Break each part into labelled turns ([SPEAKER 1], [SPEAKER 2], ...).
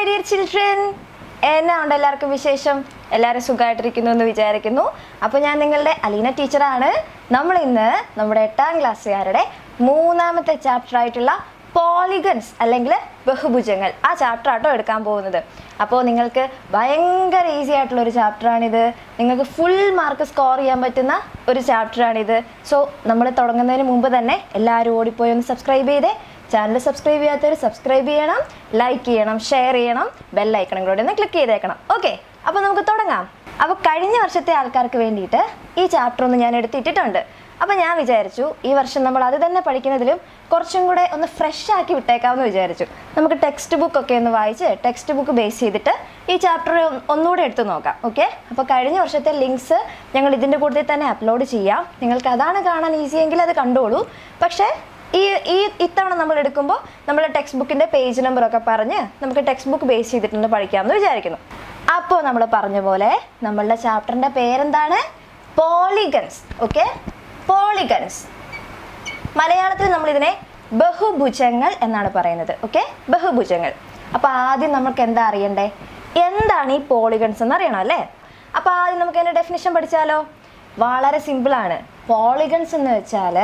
[SPEAKER 1] my dear children എന്നാ ഉണ്ട് എല്ലാവർക്കും വിശേഷം എല്ലാവരും സുഖമായിട്ടിരിക്കുന്നു എന്ന് വിചാരിക്കുന്നു അപ്പോൾ ഞാൻ നിങ്ങളുടെ അലീന ടീച്ചറാണ് നമ്മൾ ഇന്ന് നമ്മുടെ എട്ടാം ക്ലാസ്സുകാരുടെ മൂന്നാമത്തെ ചാപ്റ്റർ ആയിട്ടുള്ള പോളിഗൺസ് അല്ലെങ്കിൽ ബഹുഭുജങ്ങൾ ആ ചാപ്റ്റർ ആട്ടോ എടുക്കാൻ പോകുന്നത് അപ്പോൾ നിങ്ങൾക്ക് ഭയങ്കര ഈസി ആയിട്ടുള്ള ഒരു ചാപ്റ്ററാണിത് നിങ്ങൾക്ക് ഫുൾ മാർക്ക് സ്കോർ ചെയ്യാൻ പറ്റുന്ന ഒരു ചാപ്റ്ററാണിത് സോ നമ്മൾ തുടങ്ങുന്നതിന് മുമ്പ് തന്നെ എല്ലാവരും ഓടിപ്പോയി ഒന്ന് സബ്സ്ക്രൈബ് ചെയ്തേ ചാനൽ സബ്സ്ക്രൈബ് ചെയ്യാത്തവർ സബ്സ്ക്രൈബ് ചെയ്യണം ലൈക്ക് ചെയ്യണം ഷെയർ ചെയ്യണം ബെല്ലൈക്കണം കൂടെ ഒന്ന് ക്ലിക്ക് ചെയ്തേക്കണം ഓക്കെ അപ്പോൾ നമുക്ക് തുടങ്ങാം അപ്പോൾ കഴിഞ്ഞ വർഷത്തെ ആൾക്കാർക്ക് വേണ്ടിയിട്ട് ഈ ചാപ്റ്റർ ഒന്ന് ഞാൻ എടുത്തിട്ടിട്ടുണ്ട് അപ്പോൾ ഞാൻ വിചാരിച്ചു ഈ വർഷം നമ്മൾ അത് തന്നെ പഠിക്കുന്നതിലും കുറച്ചും കൂടെ ഒന്ന് ഫ്രഷ് ആക്കി വിട്ടേക്കാമെന്ന് വിചാരിച്ചു നമുക്ക് ടെക്സ്റ്റ് ബുക്ക് ഒക്കെ ഒന്ന് വായിച്ച് ടെക്സ്റ്റ് ബുക്ക് ബേസ് ചെയ്തിട്ട് ഈ ചാപ്റ്റർ ഒന്നുകൂടെ എടുത്തു നോക്കാം ഓക്കെ അപ്പോൾ കഴിഞ്ഞ വർഷത്തെ ലിങ്ക്സ് ഞങ്ങൾ ഇതിൻ്റെ കൂട്ടത്തിൽ തന്നെ അപ്ലോഡ് ചെയ്യാം നിങ്ങൾക്ക് അതാണ് കാണാൻ ഈസി എങ്കിൽ അത് കണ്ടോളൂ പക്ഷേ ഈ ഈ ഇത്തവണ നമ്മൾ എടുക്കുമ്പോൾ നമ്മൾ ടെക്സ്റ്റ് ബുക്കിൻ്റെ പേജ് നമ്പറൊക്കെ പറഞ്ഞ് നമുക്ക് ടെക്സ്റ്റ് ബുക്ക് ബേസ് ചെയ്തിട്ടൊന്ന് പഠിക്കാമെന്ന് വിചാരിക്കുന്നു അപ്പോൾ നമ്മൾ പറഞ്ഞ പോലെ നമ്മളുടെ ചാപ്റ്ററിൻ്റെ പേരെന്താണ് പോളിഗൺസ് ഓക്കെ പോളിഗൺസ് മലയാളത്തിൽ നമ്മൾ ഇതിനെ ബഹുഭുജങ്ങൾ എന്നാണ് പറയുന്നത് ഓക്കെ ബഹുഭുജങ്ങൾ അപ്പോൾ ആദ്യം നമുക്ക് എന്താ അറിയണ്ടേ എന്താണ് ഈ പോളിഗൺസ് എന്ന് അറിയണം അല്ലേ അപ്പോൾ ആദ്യം നമുക്ക് അതിൻ്റെ ഡെഫിനിഷൻ പഠിച്ചാലോ വളരെ സിമ്പിളാണ് പോളിഗൺസ് എന്ന് വെച്ചാൽ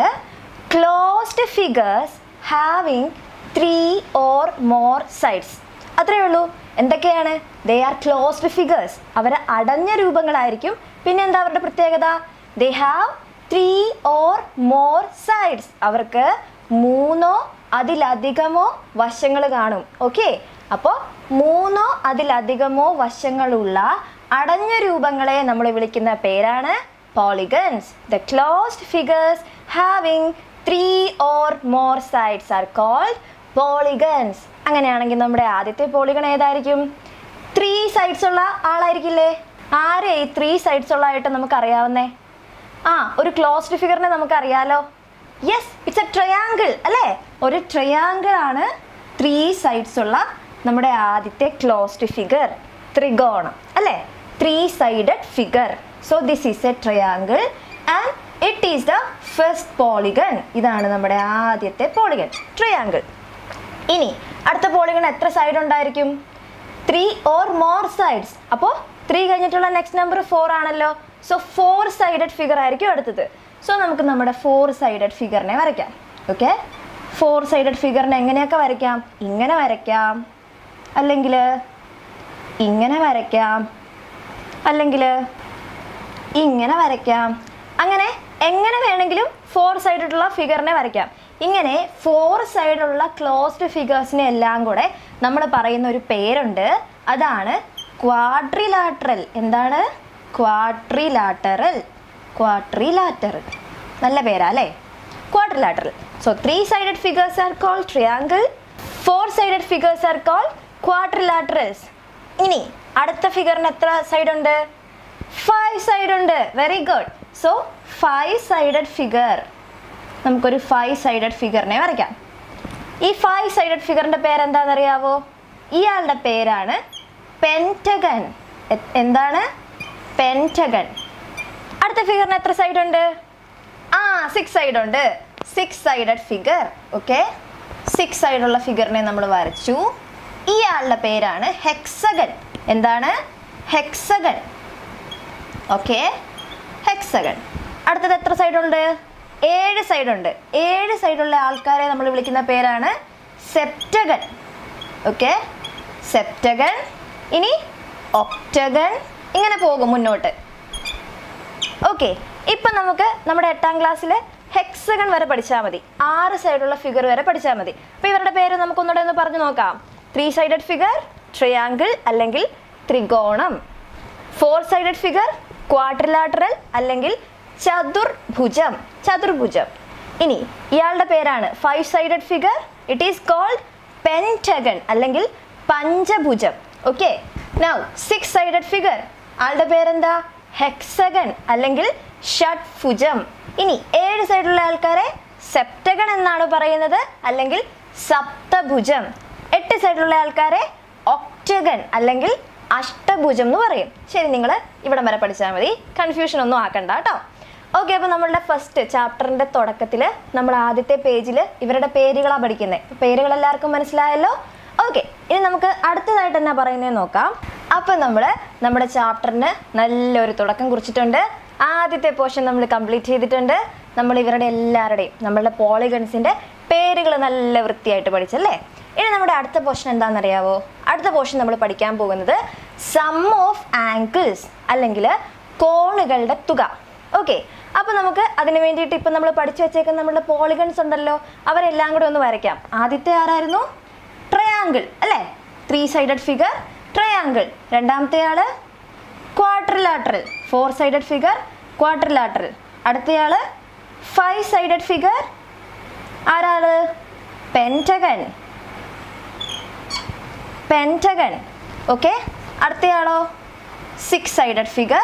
[SPEAKER 1] closed figures having three or more sides അത്രയേ ഉള്ളൂ എന്തൊക്കെയാണ് ദേ ആർ ക്ലോസ്ഡ് ഫിഗേഴ്സ് അവർ അടഞ്ഞ രൂപങ്ങളായിരിക്കും പിന്നെ എന്താ അവരുടെ പ്രത്യേകത they have three or more sides അവർക്ക് മൂന്നോ അതിലധികമോ വശങ്ങൾ കാണും ഓക്കെ അപ്പോൾ മൂന്നോ അതിലധികമോ വശങ്ങളുള്ള അടഞ്ഞ രൂപങ്ങളെ നമ്മൾ വിളിക്കുന്ന പേരാണ് polygons the closed figures having three or more sides are called polygons അങ്ങനെയാണെങ്കിൽ നമ്മുടെ ആദ്യത്തെ പോളിഗൺ ഏതായിരിക്കും ത്രീ സൈഡ്സ് ഉള്ള ആളായിരിക്കില്ലേ ആരെ ഈ ത്രീ സൈഡ്സ് ഉള്ള ആയിട്ട് നമുക്ക് അറിയാവുന്നേ ആ ഒരു ക്ലോസ്ഡ് ഫിഗറിനെ നമുക്ക് അറിയാലോ യെസ് ഇറ്റ്സ് എ ട്രയാങ്കിൾ അല്ലേ ഒരു ട്രയാങ്കിൾ ആണ് ത്രീ സൈഡ്സ് ഉള്ള നമ്മുടെ ആദ്യത്തെ ക്ലോസ്ഡ് ഫിഗർ ത്രികോണം അല്ലേ three sided figure so this is a triangle and it is the first polygon ഇതാണ് നമ്മുടെ ആദ്യത്തെ പോളിഗൺ ട്രയാങ്കിൾ ഇനി അടുത്ത പോളിഗൺ എത്ര സൈഡ് ഉണ്ടായിരിക്കും ത്രീ ഓർ മോർ സൈഡ്സ് അപ്പോൾ ത്രീ കഴിഞ്ഞിട്ടുള്ള നെക്സ്റ്റ് നമ്പർ ഫോർ ആണല്ലോ സോ ഫോർ സൈഡഡ് ഫിഗർ ആയിരിക്കും അടുത്തത് സോ നമുക്ക് നമ്മുടെ ഫോർ സൈഡഡ് ഫിഗറിനെ വരയ്ക്കാം ഓക്കെ ഫോർ സൈഡഡ് ഫിഗറിനെ എങ്ങനെയൊക്കെ വരയ്ക്കാം ഇങ്ങനെ വരയ്ക്കാം അല്ലെങ്കിൽ ഇങ്ങനെ വരയ്ക്കാം അല്ലെങ്കിൽ ഇങ്ങനെ വരയ്ക്കാം അങ്ങനെ എങ്ങനെ വേണമെങ്കിലും ഫോർ സൈഡുള്ള ഫിഗറിനെ വരയ്ക്കാം ഇങ്ങനെ ഫോർ സൈഡുള്ള ക്ലോസ്ഡ് ഫിഗേഴ്സിനെ എല്ലാം കൂടെ നമ്മൾ പറയുന്ന ഒരു പേരുണ്ട് അതാണ് ക്വാഡ്രിലാറ്ററൽ എന്താണ് ക്വാഡ്രിലാറ്ററൽ ക്വാഡ്രിലാറ്ററൽ നല്ല പേരാ അല്ലേ quadrilateral so three sided figures are call triangle four sided figures are call quadrilaterals ഇനി അടുത്ത ഫിഗറിന് എത്ര സൈഡ് ഉണ്ട് ഫൈവ് സൈഡ് ഉണ്ട് very good so five sided figure നമുക്കൊരു ഫൈവ് സൈഡഡ് ഫിഗറിനെ വരയ്ക്കാം ഈ ഫൈവ് സൈഡഡ് ഫിഗറിൻ്റെ പേരെന്താണെന്നറിയാവോ ഇയാളുടെ പേരാണ് പെൻറ്റഗൺ എന്താണ് പെൻറ്റഗൺ അടുത്ത ഫിഗറിന് എത്ര സൈഡ് ഉണ്ട് ആ സിക്സ് സൈഡ് ഉണ്ട് six sided figure okay six സൈഡുള്ള ഫിഗറിനെ നമ്മൾ വരച്ചു ഇയാളുടെ പേരാണ് ഹെക്സഗൺ എന്താണ് ഹെക്സഗൺ ഓക്കെ ഹെക്സഗൺ അടുത്തത് എത്ര സൈഡുണ്ട് ഏഴ് സൈഡുണ്ട് ഏഴ് സൈഡുള്ള ആൾക്കാരെ നമ്മൾ വിളിക്കുന്ന പേരാണ് സെപ്റ്റഗൺ ഓക്കെ സെപ്റ്റഗൺ ഇനി ഒക്ടഗൺ ഇങ്ങനെ പോകും മുന്നോട്ട് ഓക്കെ ഇപ്പം നമുക്ക് നമ്മുടെ എട്ടാം ക്ലാസ്സിൽ ഹെക്സഗൺ വരെ പഠിച്ചാൽ മതി ആറ് സൈഡുള്ള ഫിഗർ വരെ പഠിച്ചാൽ മതി അപ്പോൾ ഇവരുടെ പേര് നമുക്കൊന്നുകൂടെ ഒന്ന് പറഞ്ഞു നോക്കാം ത്രീ സൈഡഡ് ഫിഗർ ട്രയാങ്കിൾ അല്ലെങ്കിൽ ത്രികോണം ഫോർ സൈഡഡ് ഫിഗർ ക്വാഡ്രിലാറ്ററൽ അല്ലെങ്കിൽ ചതുർഭുജം ചതുർഭുജം ഇനി ഇയാളുടെ പേരാണ് five sided figure it is called pentagon അല്ലെങ്കിൽ പഞ്ചഭുജം okay now six sided figure ആളുടെ പേരെന്താ ഹെക്സഗൺ അല്ലെങ്കിൽ ഷഡ്ഭുജം ഇനി ഏഴ് സൈഡുള്ള ആൾക്കാരെ സെപ്റ്റഗൺ എന്നാണ് പറയുന്നത് അല്ലെങ്കിൽ സപ്തഭുജം എട്ട് സൈഡിലുള്ള ആൾക്കാരെ ഒക്ടഗൺ അല്ലെങ്കിൽ അഷ്ടഭുജം എന്ന് പറയും ശരി നിങ്ങൾ ഇവിടം വരെ പഠിച്ചാൽ മതി കൺഫ്യൂഷൻ ഒന്നും ആക്കണ്ട കേട്ടോ ഓക്കെ അപ്പോൾ നമ്മളുടെ ഫസ്റ്റ് ചാപ്റ്ററിൻ്റെ തുടക്കത്തിൽ നമ്മൾ ആദ്യത്തെ പേജിൽ ഇവരുടെ പേരുകളാണ് പഠിക്കുന്നത് പേരുകൾ എല്ലാവർക്കും മനസ്സിലായല്ലോ ഓക്കെ ഇനി നമുക്ക് അടുത്തതായിട്ട് എന്നാ പറയുന്നത് നോക്കാം അപ്പം നമ്മൾ നമ്മുടെ ചാപ്റ്ററിന് നല്ലൊരു തുടക്കം കുറിച്ചിട്ടുണ്ട് ആദ്യത്തെ പോർഷൻ നമ്മൾ കംപ്ലീറ്റ് ചെയ്തിട്ടുണ്ട് നമ്മൾ ഇവരുടെ എല്ലാവരുടെയും നമ്മളുടെ പോളിഗൺസിൻ്റെ പേരുകൾ നല്ല വൃത്തിയായിട്ട് പഠിച്ചല്ലേ ഇനി നമ്മുടെ അടുത്ത പോർഷൻ എന്താണെന്നറിയാവോ അടുത്ത പോർഷൻ നമ്മൾ പഠിക്കാൻ പോകുന്നത് സം ഓഫ് ആങ്കിൾസ് അല്ലെങ്കിൽ കോണുകളുടെ തുക ഓക്കെ അപ്പോൾ നമുക്ക് അതിന് വേണ്ടിയിട്ട് ഇപ്പം നമ്മൾ പഠിച്ചു വെച്ചേക്കുന്ന നമ്മുടെ പോളിഗൺസ് ഉണ്ടല്ലോ അവരെല്ലാം കൂടെ ഒന്ന് വരയ്ക്കാം ആദ്യത്തെ ആരായിരുന്നു ട്രയാങ്കിൾ അല്ലേ ത്രീ സൈഡഡ് ഫിഗർ ട്രയാങ്കിൾ രണ്ടാമത്തെ ആള് quadrilateral four sided figure quadrilateral അടുത്തയാള് ഫൈവ് സൈഡഡ് ഫിഗർ ആരാള് പെൻറ്റഗൺ പെൻറ്റഗൺ ഓക്കെ അടുത്തയാളോ സിക്സ് സൈഡഡ് ഫിഗർ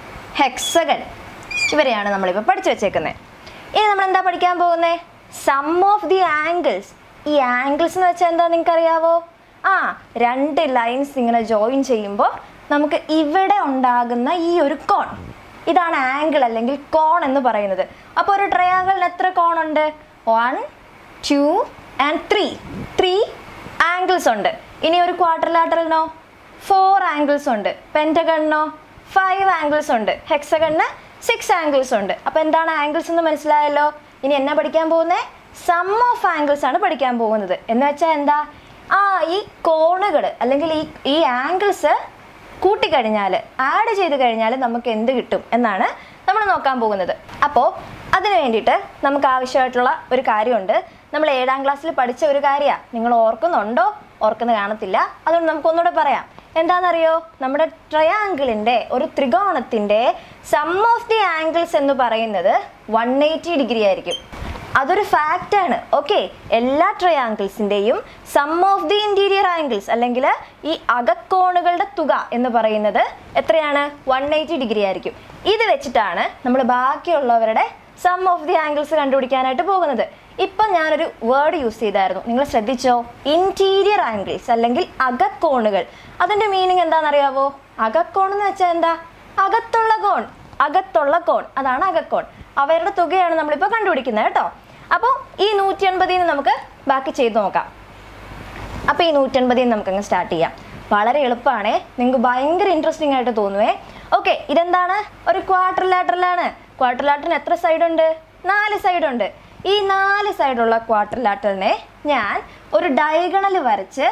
[SPEAKER 1] ഹെക്സഗൺ ഇവരെയാണ് നമ്മളിപ്പോൾ പഠിച്ചു വെച്ചേക്കുന്നത് ഇനി നമ്മൾ എന്താ പഠിക്കാൻ പോകുന്നത് സം ഓഫ് ദി ആംഗിൾസ് ഈ ആംഗിൾസ് എന്ന് വെച്ചാൽ എന്താ നിങ്ങൾക്ക് അറിയാവോ ആ രണ്ട് ലൈൻസ് ഇങ്ങനെ ജോയിൻ ചെയ്യുമ്പോൾ നമുക്ക് ഇവിടെ ഉണ്ടാകുന്ന ഈ ഒരു കോൺ ഇതാണ് ആംഗിൾ അല്ലെങ്കിൽ കോൺ എന്ന് പറയുന്നത് അപ്പോൾ ഒരു ട്രയാങ്കിളിന് എത്ര കോൺ ഉണ്ട് one two and three three angles ഉണ്ട് ഇനി ഒരു ക്വാർട്ടർലാറ്ററിനോ ഫോർ ആംഗിൾസ് ഉണ്ട് പെൻറ്റഗണിനോ ഫൈവ് ആംഗിൾസ് ഉണ്ട് ഹെക്സഗണിന് സിക്സ് ആംഗിൾസ് ഉണ്ട് അപ്പോൾ എന്താണ് ആംഗിൾസ് എന്ന് മനസ്സിലായല്ലോ ഇനി എന്നാ പഠിക്കാൻ പോകുന്നത് സം ഓഫ് ആംഗിൾസ് ആണ് പഠിക്കാൻ പോകുന്നത് എന്ന് വെച്ചാൽ എന്താ ആ ഈ കോണുകൾ അല്ലെങ്കിൽ ഈ ഈ ആംഗിൾസ് കൂട്ടിക്കഴിഞ്ഞാൽ ആഡ് ചെയ്ത് കഴിഞ്ഞാൽ നമുക്ക് എന്ത് കിട്ടും എന്നാണ് നമ്മൾ നോക്കാൻ പോകുന്നത് അപ്പോൾ അതിന് വേണ്ടിയിട്ട് നമുക്ക് ആവശ്യമായിട്ടുള്ള ഒരു കാര്യമുണ്ട് നമ്മൾ ഏഴാം ക്ലാസ്സിൽ പഠിച്ച ഒരു കാര്യമാണ് നിങ്ങൾ ഓർക്കുന്നുണ്ടോ ഓർക്കുന്ന കാണത്തില്ല അതുകൊണ്ട് നമുക്കൊന്നുകൂടെ പറയാം എന്താണെന്നറിയോ നമ്മുടെ ട്രയാങ്കിളിൻ്റെ ഒരു ത്രികോണത്തിൻ്റെ സം ഓഫ് ദി ആംഗിൾസ് എന്ന് പറയുന്നത് വൺ എയ്റ്റി ഡിഗ്രി ആയിരിക്കും അതൊരു ഫാക്റ്റ് ആണ് ഓക്കെ എല്ലാ ട്രയാങ്കിൾസിൻ്റെയും sum of the interior angles അല്ലെങ്കിൽ ഈ അകക്കോണുകളുടെ തുക എന്ന് പറയുന്നത് എത്രയാണ് വൺ എയ്റ്റി ഡിഗ്രി ആയിരിക്കും ഇത് വെച്ചിട്ടാണ് നമ്മൾ ബാക്കിയുള്ളവരുടെ സം ഓഫ് ദി ആംഗിൾസ് കണ്ടുപിടിക്കാനായിട്ട് പോകുന്നത് ഇപ്പം ഞാനൊരു വേർഡ് യൂസ് ചെയ്തായിരുന്നു നിങ്ങൾ ശ്രദ്ധിച്ചോ ഇൻറ്റീരിയർ ആംഗിൾസ് അല്ലെങ്കിൽ അകക്കോണുകൾ അതിൻ്റെ മീനിങ് എന്താണെന്നറിയാവോ അകക്കോൺ എന്ന് വെച്ചാൽ എന്താ അകത്തുള്ള കോൺ അകത്തുള്ള കോൺ അതാണ് അകക്കോൺ അവരുടെ തുകയാണ് നമ്മളിപ്പോൾ കണ്ടുപിടിക്കുന്നത് കേട്ടോ അപ്പോൾ ഈ നൂറ്റി എൺപതിൽ നിന്ന് നമുക്ക് ബാക്കി ചെയ്ത് നോക്കാം അപ്പോൾ ഈ നൂറ്റൻപതിൽ നിന്ന് നമുക്കങ്ങ് സ്റ്റാർട്ട് ചെയ്യാം വളരെ എളുപ്പമാണേ നിങ്ങൾക്ക് ഭയങ്കര ഇൻട്രസ്റ്റിംഗ് ആയിട്ട് തോന്നുവേ ഓക്കെ ഇതെന്താണ് ഒരു ക്വാർട്ടർ ലാറ്ററിലാണ് ക്വാർട്ടർ ലാറ്ററിന് എത്ര സൈഡ് ഉണ്ട് നാല് സൈഡ് ഉണ്ട് ഈ നാല് സൈഡുള്ള ക്വാർട്ടർ ലാറ്ററിനെ ഞാൻ ഒരു ഡയഗണൽ വരച്ച്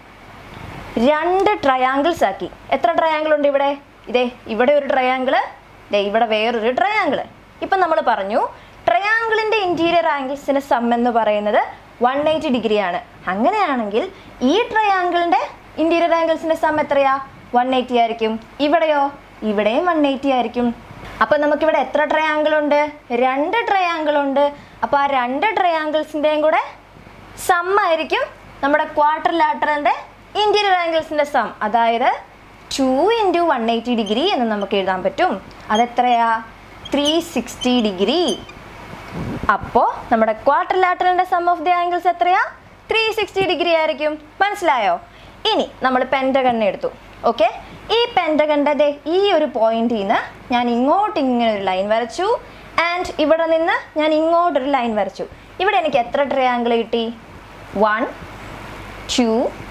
[SPEAKER 1] രണ്ട് ട്രയാങ്കിൾസ് ആക്കി എത്ര ട്രയാങ്കിൾ ഉണ്ട് ഇവിടെ ഇതേ ഇവിടെ ഒരു ട്രയാങ്കിള് ദേ ഇവിടെ വേറൊരു ട്രയാങ്കിള് ഇപ്പം നമ്മൾ പറഞ്ഞു ട്രയാങ്കിളിൻ്റെ ഇൻറ്റീരിയർ ആംഗിൾസിന് സം എന്ന് പറയുന്നത് വൺ എയ്റ്റി ഡിഗ്രിയാണ് അങ്ങനെയാണെങ്കിൽ ഈ ട്രയാങ്കിളിൻ്റെ ഇൻറ്റീരിയർ ആംഗിൾസിൻ്റെ സം എത്രയാ വൺ എയ്റ്റി ആയിരിക്കും ഇവിടെയോ ഇവിടെയും വൺ എയ്റ്റി ആയിരിക്കും അപ്പം നമുക്കിവിടെ എത്ര ട്രയാങ്കിൾ ഉണ്ട് രണ്ട് ട്രയാങ്കിൾ ഉണ്ട് അപ്പോൾ ആ രണ്ട് ട്രയാങ്കിൾസിൻ്റെയും കൂടെ സം ആയിരിക്കും നമ്മുടെ ക്വാർട്ടർ ലാറ്ററലിൻ്റെ ഇൻറ്റീരിയർ ആംഗിൾസിൻ്റെ സം അതായത് two into one eighty degree എന്ന് നമുക്ക് എഴുതാൻ പറ്റും അതെത്രയാ ത്രീ സിക്സ്റ്റി ഡിഗ്രി അപ്പോൾ നമ്മുടെ ക്വാർട്ടർ ലാറ്ററലിൻ്റെ സം ഓഫ് ദി ആംഗിൾസ് എത്രയാ ത്രീ സിക്സ്റ്റി ഡിഗ്രി ആയിരിക്കും മനസ്സിലായോ ഇനി നമ്മൾ പെൻറ്റഗണ്ണ എടുത്തു ഓക്കെ ഈ പെൻറ്റഗണിൻ്റെ ദേ ഈ ഒരു പോയിന്റിൽ നിന്ന് ഞാൻ ഇങ്ങോട്ട് ഇങ്ങനെ ഒരു ലൈൻ വരച്ചു ആൻഡ് ഇവിടെ നിന്ന് ഞാൻ ഇങ്ങോട്ടൊരു ലൈൻ വരച്ചു ഇവിടെ എനിക്ക് എത്ര ട്രയാങ്കിൾ കിട്ടി വൺ ടു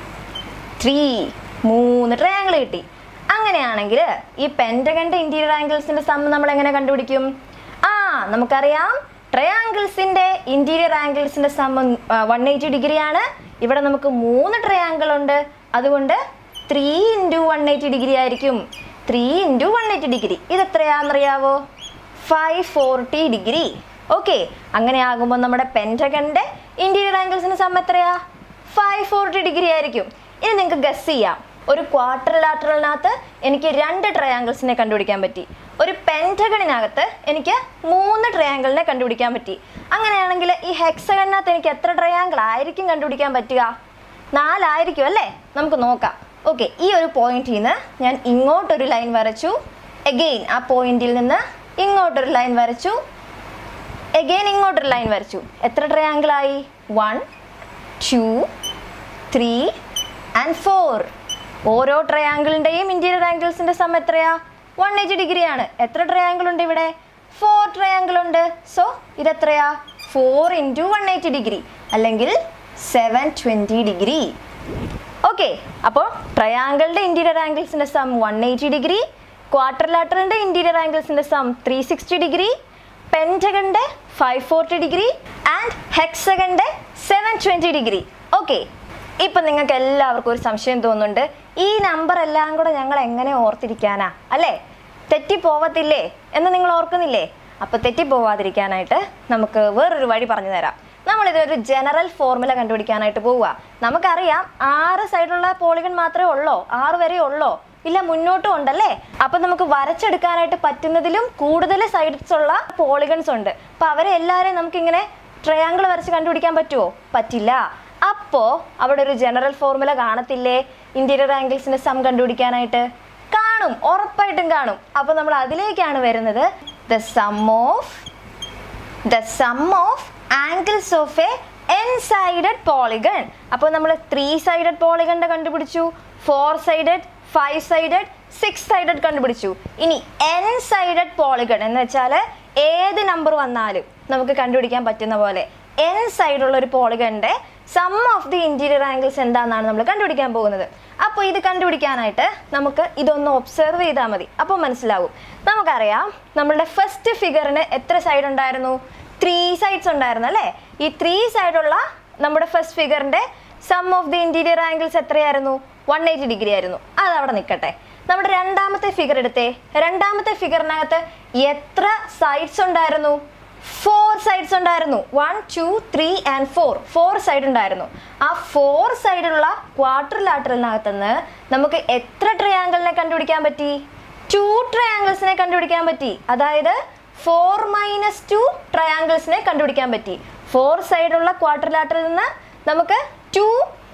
[SPEAKER 1] ത്രീ മൂന്ന് ട്രയാങ്കിൾ കിട്ടി അങ്ങനെയാണെങ്കിൽ ഈ പെൻറ്റഗണിൻ്റെ ഇൻറ്റീരിയർ ആംഗിൾസിൻ്റെ സം നമ്മൾ എങ്ങനെ കണ്ടുപിടിക്കും ആ നമുക്കറിയാം ട്രയാങ്കിൾസിൻ്റെ ഇൻറ്റീരിയർ ആംഗിൾസിൻ്റെ സം വൺ എയ്റ്റി ഡിഗ്രിയാണ് ഇവിടെ നമുക്ക് മൂന്ന് ട്രയാങ്കിൾ ഉണ്ട് അതുകൊണ്ട് three into one eighty degree ആയിരിക്കും three into one eighty degree ഇത് എത്രയാണെന്നറിയാവോ ഫൈവ് ഫോർട്ടി ഡിഗ്രി ഓക്കെ അങ്ങനെ ആകുമ്പോൾ നമ്മുടെ പെൻറ്റഗണിൻ്റെ ഇൻറ്റീരിയർ ആംഗിൾസിന് സം എത്രയാ ഫൈവ് ഫോർട്ടി ഡിഗ്രി ആയിരിക്കും ഇനി നിങ്ങൾക്ക് ഗസ് ചെയ്യാം ഒരു ക്വാർട്ടർ ലാറ്ററലിനകത്ത് എനിക്ക് രണ്ട് ട്രയാങ്കിൾസിനെ കണ്ടുപിടിക്കാൻ പറ്റി ഒരു പെൻറ്റഗണിനകത്ത് എനിക്ക് മൂന്ന് ട്രയാങ്കിളിനെ കണ്ടുപിടിക്കാൻ പറ്റി അങ്ങനെയാണെങ്കിൽ ഈ ഹെക്സഗണിനകത്ത് എനിക്ക് എത്ര ട്രയാങ്കിൾ ആയിരിക്കും കണ്ടുപിടിക്കാൻ പറ്റുക നാലായിരിക്കും അല്ലേ നമുക്ക് നോക്കാം ഓക്കെ ഈ ഒരു പോയിന്റിൽ നിന്ന് ഞാൻ ഇങ്ങോട്ടൊരു ലൈൻ വരച്ചു എഗെയിൻ ആ പോയിന്റിൽ നിന്ന് ഇങ്ങോട്ടൊരു ലൈൻ വരച്ചു എഗെയിൻ ഇങ്ങോട്ടൊരു ലൈൻ വരച്ചു എത്ര ട്രയാങ്കിൾ ആയി one two three and four ഓരോ ട്രയാങ്കിളിൻ്റെയും ഇൻറ്റീരിയർ ആംഗിൾസിൻ്റെ സം എത്രയാ വൺ എയ്റ്റി ഡിഗ്രിയാണ് എത്ര ട്രയാങ്കിൾ ഉണ്ട് ഇവിടെ ഫോർ ട്രയാങ്കിൾ ഉണ്ട് സോ ഇതെത്രയാ four into one eighty degree അല്ലെങ്കിൽ സെവൻ ട്വൻറ്റി ഡിഗ്രി ഓക്കെ അപ്പോൾ ട്രയാങ്കിളിന്റെ ഇന്റീരിയർ ആംഗിൾസിന്റെ സം വൺ എയ്റ്റി ഡിഗ്രി ക്വാർട്ടർലാറ്ററിന്റെ ഇന്റീരിയർ ആംഗിൾസിന്റെ സം ത്രീ സിക്സ്റ്റി ഡിഗ്രി പെൻറ്റഗന്റെ ഫൈവ് ഫോർട്ടി ഡിഗ്രി ആൻഡ് ഹെക്സഗന്റെ സെവൻ ട്വന്റി ഡിഗ്രി ഓക്കെ ഇപ്പൊ നിങ്ങൾക്ക് എല്ലാവർക്കും ഒരു സംശയം തോന്നുന്നുണ്ട് ഈ നമ്പർ എല്ലാം കൂടെ ഞങ്ങൾ എങ്ങനെ ഓർത്തിരിക്കാനാ അല്ലേ തെറ്റിപ്പോവത്തില്ലേ എന്ന് നിങ്ങൾ ഓർക്കുന്നില്ലേ അപ്പൊ തെറ്റിപ്പോവാതിരിക്കാനായിട്ട് നമുക്ക് വേറൊരു വഴി പറഞ്ഞു തരാം നമ്മളിതൊരു ജനറൽ ഫോർമുല കണ്ടുപിടിക്കാനായിട്ട് പോവുക നമുക്കറിയാം ആറ് സൈഡിലുള്ള പോളിഗൺ മാത്രമേ ഉള്ളോ ആറ് വരെ ഉള്ളോ ഇല്ല മുന്നോട്ടും ഉണ്ടല്ലേ അപ്പൊ നമുക്ക് വരച്ചെടുക്കാനായിട്ട് പറ്റുന്നതിലും കൂടുതൽ സൈഡ്സ് ഉള്ള പോളിഗൺസ് ഉണ്ട് അപ്പൊ അവരെ എല്ലാവരെയും നമുക്ക് ഇങ്ങനെ ട്രയാങ്കിൾ വരച്ച് കണ്ടുപിടിക്കാൻ പറ്റുമോ പറ്റില്ല അപ്പോ അവിടെ ഒരു ജനറൽ ഫോർമുല കാണത്തില്ലേ ഇന്റീരിയർ ആംഗിൾസിന്റെ സം കണ്ടുപിടിക്കാനായിട്ട് കാണും ഉറപ്പായിട്ടും കാണും അപ്പൊ നമ്മൾ അതിലേക്കാണ് വരുന്നത് the sum of the sum of angles of a N sided polygon അപ്പോൾ നമ്മൾ ത്രീ സൈഡഡ് പോളിഗണിന്റെ കണ്ടുപിടിച്ചു four sided five sided six sided കണ്ടുപിടിച്ചു ഇനി എൻ സൈഡഡ് പോളിഗൺ എന്ന് വെച്ചാൽ ഏത് നമ്പർ വന്നാലും നമുക്ക് കണ്ടുപിടിക്കാൻ പറ്റുന്ന പോലെ എൻ സൈഡുള്ള ഒരു പോളിഗണിന്റെ sum of the interior angles എന്താണെന്നാണ് നമ്മൾ കണ്ടുപിടിക്കാൻ പോകുന്നത് അപ്പോൾ ഇത് കണ്ടുപിടിക്കാനായിട്ട് നമുക്ക് ഇതൊന്ന് ഒബ്സർവ് ചെയ്താൽ മതി അപ്പോൾ മനസ്സിലാവും നമുക്കറിയാം നമ്മളുടെ ഫസ്റ്റ് ഫിഗറിന് എത്ര സൈഡ് ഉണ്ടായിരുന്നു ത്രീ സൈഡ്സ് ഉണ്ടായിരുന്നു അല്ലേ ഈ ത്രീ സൈഡുള്ള നമ്മുടെ ഫസ്റ്റ് ഫിഗറിന്റെ sum of the interior angles എത്രയായിരുന്നു വൺ എയ്റ്റി ഡിഗ്രി ആയിരുന്നു അത് അവിടെ നിൽക്കട്ടെ നമ്മുടെ രണ്ടാമത്തെ ഫിഗർ എടുത്തേ രണ്ടാമത്തെ ഫിഗറിനകത്ത് എത്ര സൈഡ്സ് ഉണ്ടായിരുന്നു ഫോർ സൈഡ്സ് ഉണ്ടായിരുന്നു one two three and four four side ഉണ്ടായിരുന്നു ആ ഫോർ സൈഡിലുള്ള ക്വാർട്ടർ ലാറ്ററിനകത്ത് നിന്ന് നമുക്ക് എത്ര ട്രയാങ്കിളിനെ കണ്ടുപിടിക്കാൻ പറ്റി ടു ട്രയാങ്കിൾസിനെ കണ്ടുപിടിക്കാൻ പറ്റി അതായത് ഫോർ മൈനസ് ടു ട്രയാങ്കിൾസിനെ കണ്ടുപിടിക്കാൻ പറ്റി ഫോർ സൈഡുള്ള ക്വാർട്ടർ ലാറ്ററിൽ നിന്ന് നമുക്ക് ടു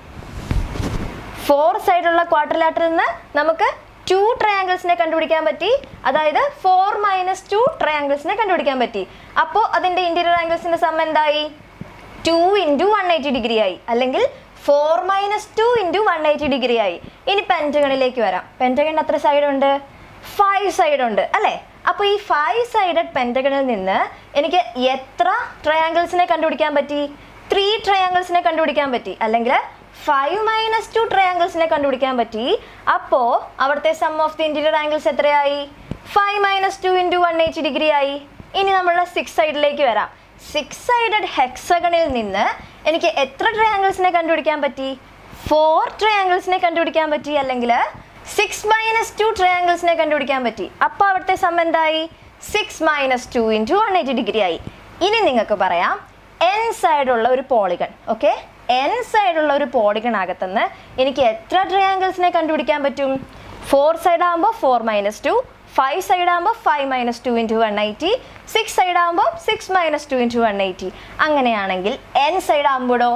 [SPEAKER 1] ഫോർ സൈഡുള്ള ക്വാർട്ടർ ലാറ്ററിൽ നിന്ന് നമുക്ക് ടു ട്രയാങ്കിൾസിനെ കണ്ടുപിടിക്കാൻ പറ്റി അതായത് ഫോർ മൈനസ് ടു ട്രയാങ്കിൾസിനെ കണ്ടുപിടിക്കാൻ പറ്റി അപ്പോൾ അതിന്റെ ഇന്റീരിയർ ആംഗിൾസിന്റെ സം എന്തായി two into one eighty degree ആയി അല്ലെങ്കിൽ four minus two into one eighty degree ആയി ഇനി പെൻറ്റഗണിലേക്ക് വരാം പെൻറ്റഗണിന് എത്ര സൈഡ് ഉണ്ട് ഫൈവ് സൈഡ് ഉണ്ട് അല്ലേ അപ്പോൾ ഈ ഫൈവ് സൈഡഡ് പെൻറ്റഗണിൽ നിന്ന് എനിക്ക് എത്ര ട്രയാങ്കിൾസിനെ കണ്ടുപിടിക്കാൻ പറ്റി ത്രീ ട്രയാങ്കിൾസിനെ കണ്ടുപിടിക്കാൻ പറ്റി അല്ലെങ്കിൽ ഫൈവ് മൈനസ് ടു ട്രയാങ്കിൾസിനെ കണ്ടുപിടിക്കാൻ പറ്റി അപ്പോൾ അവിടുത്തെ sum of the interior angles എത്രയായി five minus two into one eighty degree ആയി ഇനി നമ്മളുടെ സിക്സ് സൈഡിലേക്ക് വരാം സിക്സ് സൈഡഡ് ഹെക്സഗണിൽ നിന്ന് എനിക്ക് എത്ര ട്രയാങ്കിൾസിനെ കണ്ടുപിടിക്കാൻ പറ്റി ഫോർ ട്രയാങ്കിൾസിനെ കണ്ടുപിടിക്കാൻ പറ്റി അല്ലെങ്കിൽ സിക്സ് മൈനസ് ടു ട്രയാങ്കിൾസിനെ കണ്ടുപിടിക്കാൻ പറ്റി അപ്പോൾ അവിടുത്തെ സം എന്തായി six minus two into one eighty degree ആയി ഇനി നിങ്ങൾക്ക് പറയാം എൻ സൈഡുള്ള ഒരു പോളിഗൺ ഓക്കെ എൻ സൈഡുള്ള ഒരു പോളിഗണകത്തുനിന്ന് എനിക്ക് എത്ര ട്രയാങ്കിൾസിനെ കണ്ടുപിടിക്കാൻ പറ്റും ഫോർ സൈഡ് ആകുമ്പോൾ four minus two five side ആകുമ്പോൾ five minus two into one eighty six side ആകുമ്പോൾ six minus two into one eighty അങ്ങനെയാണെങ്കിൽ എൻ സൈഡ് ആകുമ്പോഴോ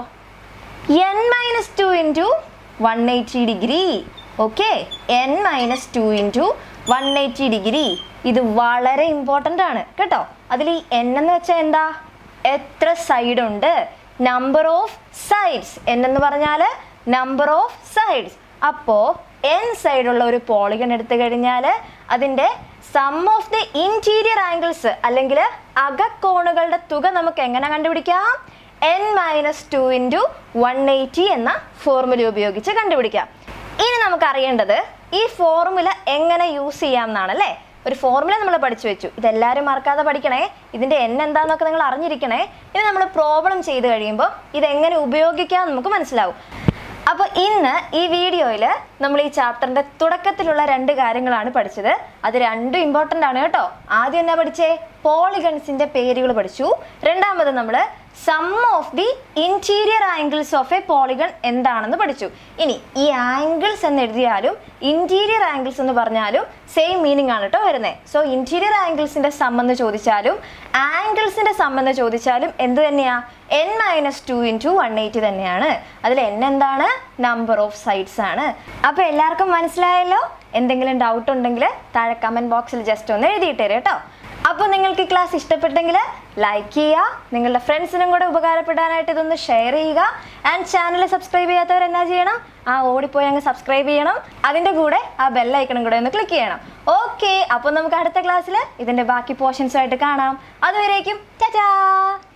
[SPEAKER 1] N minus two into one eighty degree okay N minus two into one eighty degree ഇത് വളരെ important ആണ് കേട്ടോ അതിൽ ഈ N എന്ന് വെച്ചാൽ എന്താ എത്ര സൈഡ് ഉണ്ട് നമ്പർ ഓഫ് സൈഡ്സ് എൻ എന്ന് പറഞ്ഞാൽ നമ്പർ ഓഫ് സൈഡ്സ് അപ്പോൾ എൻ സൈഡുള്ള ഒരു പോളിഗൺ എടുത്തു കഴിഞ്ഞാൽ അതിൻ്റെ sum of the interior angles അല്ലെങ്കിൽ അകക്കോണുകളുടെ തുക നമുക്ക് എങ്ങനെ കണ്ടുപിടിക്കാം N minus two into one eighty എന്ന ഫോർമുല ഉപയോഗിച്ച് കണ്ടുപിടിക്കാം ഇനി നമുക്ക് അറിയേണ്ടത് ഈ ഫോർമുല എങ്ങനെ യൂസ് ചെയ്യാം എന്നാണല്ലേ ഒരു ഫോർമുല നമ്മൾ പഠിച്ചു വെച്ചു ഇതെല്ലാവരും മറക്കാതെ പഠിക്കണേ ഇതിൻ്റെ എൻ എന്താണെന്നൊക്കെ നിങ്ങൾ അറിഞ്ഞിരിക്കണേ ഇനി നമ്മൾ പ്രോബ്ലം ചെയ്ത് കഴിയുമ്പോൾ ഇതെങ്ങനെ ഉപയോഗിക്കാം നമുക്ക് മനസ്സിലാവും അപ്പോൾ ഇന്ന് ഈ വീഡിയോയിൽ നമ്മൾ ഈ ചാപ്റ്ററിന്റെ തുടക്കത്തിലുള്ള രണ്ട് കാര്യങ്ങളാണ് പഠിച്ചത് അത് രണ്ടും ഇമ്പോർട്ടൻ്റ് ആണ് കേട്ടോ ആദ്യം എന്നാ പഠിച്ചേ പോളിഗൺസിന്റെ പേരുകൾ പഠിച്ചു രണ്ടാമത് നമ്മൾ sum of the interior angles of a polygon എന്താണെന്ന് പഠിച്ചു ഇനി ഈ ആംഗിൾസ് എന്ന് എഴുതിയാലും ഇന്റീരിയർ ആംഗിൾസ് എന്ന് പറഞ്ഞാലും സെയിം മീനിങ് ആണ് കേട്ടോ വരുന്നത് സോ ഇന്റീരിയർ ആംഗിൾസിന്റെ സം എന്ന് ചോദിച്ചാലും ആംഗിൾസിന്റെ സം എന്ന് ചോദിച്ചാലും എന്ത് തന്നെയാ N minus two into one eighty തന്നെയാണ് അതിൽ എൻ എന്താണ് നമ്പർ ഓഫ് സൈഡ്സ് ആണ് അപ്പോൾ എല്ലാവർക്കും മനസ്സിലായല്ലോ എന്തെങ്കിലും ഡൗട്ട് ഉണ്ടെങ്കിൽ താഴെ കമൻറ്റ് ബോക്സിൽ ജസ്റ്റ് ഒന്ന് എഴുതിയിട്ടേരെ കേട്ടോ അപ്പോൾ നിങ്ങൾക്ക് ഈ ക്ലാസ് ഇഷ്ടപ്പെട്ടെങ്കിൽ ലൈക്ക് ചെയ്യുക നിങ്ങളുടെ ഫ്രണ്ട്സിനും കൂടെ ഉപകാരപ്പെടാനായിട്ട് ഇതൊന്ന് ഷെയർ ചെയ്യുക ആൻഡ് ചാനൽ സബ്സ്ക്രൈബ് ചെയ്യാത്തവർ എന്നാ ചെയ്യണം ആ ഓടിപ്പോയി അങ്ങ് സബ്സ്ക്രൈബ് ചെയ്യണം അതിൻ്റെ കൂടെ ആ ബെല്ലൈക്കണും കൂടെ ഒന്ന് ക്ലിക്ക് ചെയ്യണം ഓക്കെ അപ്പോൾ നമുക്ക് അടുത്ത ക്ലാസ്സിൽ ഇതിൻ്റെ ബാക്കി പോർഷൻസുമായിട്ട് കാണാം അതുവരേക്കും ടാറ്റാ